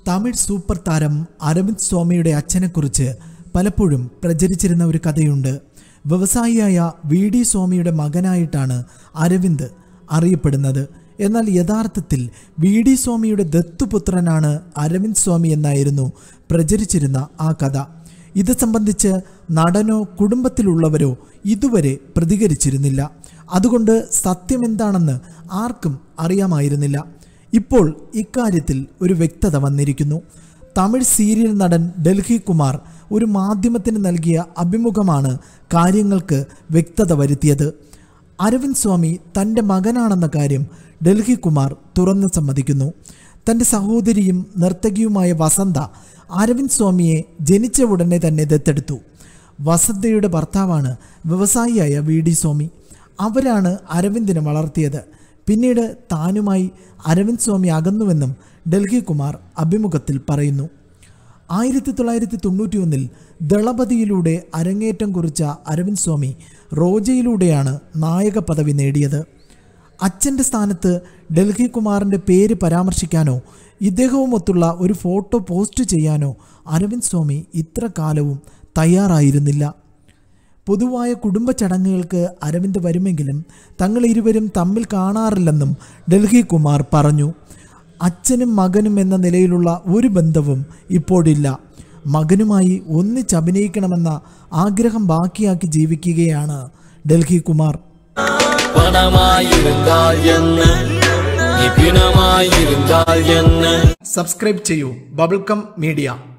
Tamil super താരം അരവിന്ദ് സ്വാമിയുടെ അച്ഛനെക്കുറിച്ച് പലപ്പോഴും പ്രചരിച്ചിരുന്ന ഒരു കഥയുണ്ട് വ്യവസായിയായ വി ഡി സ്വാമിയുടെ മകനായിട്ടാണ് അരവിന്ദ് അറിയപ്പെടുന്നത് എന്നാൽ യഥാർത്ഥത്തിൽ വി ഡി സ്വാമിയുടെ ദത്തുപുത്രനാണ് അരവിന്ദ് സ്വാമി എന്നായിരുന്നു പ്രചരിച്ചിരുന്ന ആ കഥ ഇത് സംബന്ധിച്ച് നടനോ കുടുംബത്തിലുള്ളവരോ ഇതുവരെ പ്രതികരിച്ചിരുന്നില്ല അതുകൊണ്ട് സത്യമെന്താണെന്ന് ആർക്കും അറിയാമായിരുന്നില്ല ഇപ്പോൾ ഇക്കാര്യത്തിൽ ഒരു വ്യക്തത വന്നിരിക്കുന്നു തമിഴ് സീരിയൽ നടൻ ഡൽഹി കുമാർ ഒരു മാധ്യമത്തിന് നൽകിയ അഭിമുഖമാണ് കാര്യങ്ങൾക്ക് വ്യക്തത വരുത്തിയത് അരവിന്ദ് സ്വാമി തൻ്റെ മകനാണെന്ന കാര്യം ഡൽഹി കുമാർ തുറന്ന് സമ്മതിക്കുന്നു തൻ്റെ സഹോദരിയും നർത്തകിയുമായ വസന്ത അരവിന്ദ് സ്വാമിയെ ജനിച്ച ഉടനെ തന്നെ ദത്തെടുത്തു വസന്തയുടെ ഭർത്താവാണ് വ്യവസായിയായ വി ഡി സ്വാമി അവരാണ് അരവിന്ദിനെ വളർത്തിയത് പിന്നീട് താനുമായി അരവിന്ദ് സ്വാമി അകന്നുവെന്നും ഡൽഹി കുമാർ അഭിമുഖത്തിൽ പറയുന്നു ആയിരത്തി തൊള്ളായിരത്തി തൊണ്ണൂറ്റിയൊന്നിൽ ദളപതിയിലൂടെ അരങ്ങേറ്റം കുറിച്ച അരവിന്ദ് സ്വാമി റോജയിലൂടെയാണ് നായക പദവി നേടിയത് അച്ഛൻ്റെ സ്ഥാനത്ത് ഡൽഹി കുമാറിൻ്റെ പേര് പരാമർശിക്കാനോ ഇദ്ദേഹവുമൊത്തുള്ള ഒരു ഫോട്ടോ പോസ്റ്റ് ചെയ്യാനോ അരവിന്ദ് സ്വാമി ഇത്ര കാലവും തയ്യാറായിരുന്നില്ല പൊതുവായ കുടുംബ ചടങ്ങുകൾക്ക് അരവിന്ദ് വരുമെങ്കിലും തങ്ങൾ ഇരുവരും തമ്മിൽ കാണാറില്ലെന്നും ഡൽഹി കുമാർ പറഞ്ഞു അച്ഛനും മകനും എന്ന നിലയിലുള്ള ഒരു ബന്ധവും ഇപ്പോഴില്ല മകനുമായി ഒന്നിച്ചഭിനയിക്കണമെന്ന ആഗ്രഹം ബാക്കിയാക്കി ജീവിക്കുകയാണ് ഡൽഹി കുമാർ പണമായിരുന്നാൽ എന്ന് നിപിണമായിരുന്നാൽ എന്ന് സബ്സ്ക്രൈബ് ചെയ്യൂ ബബിൾക്കം മീഡിയ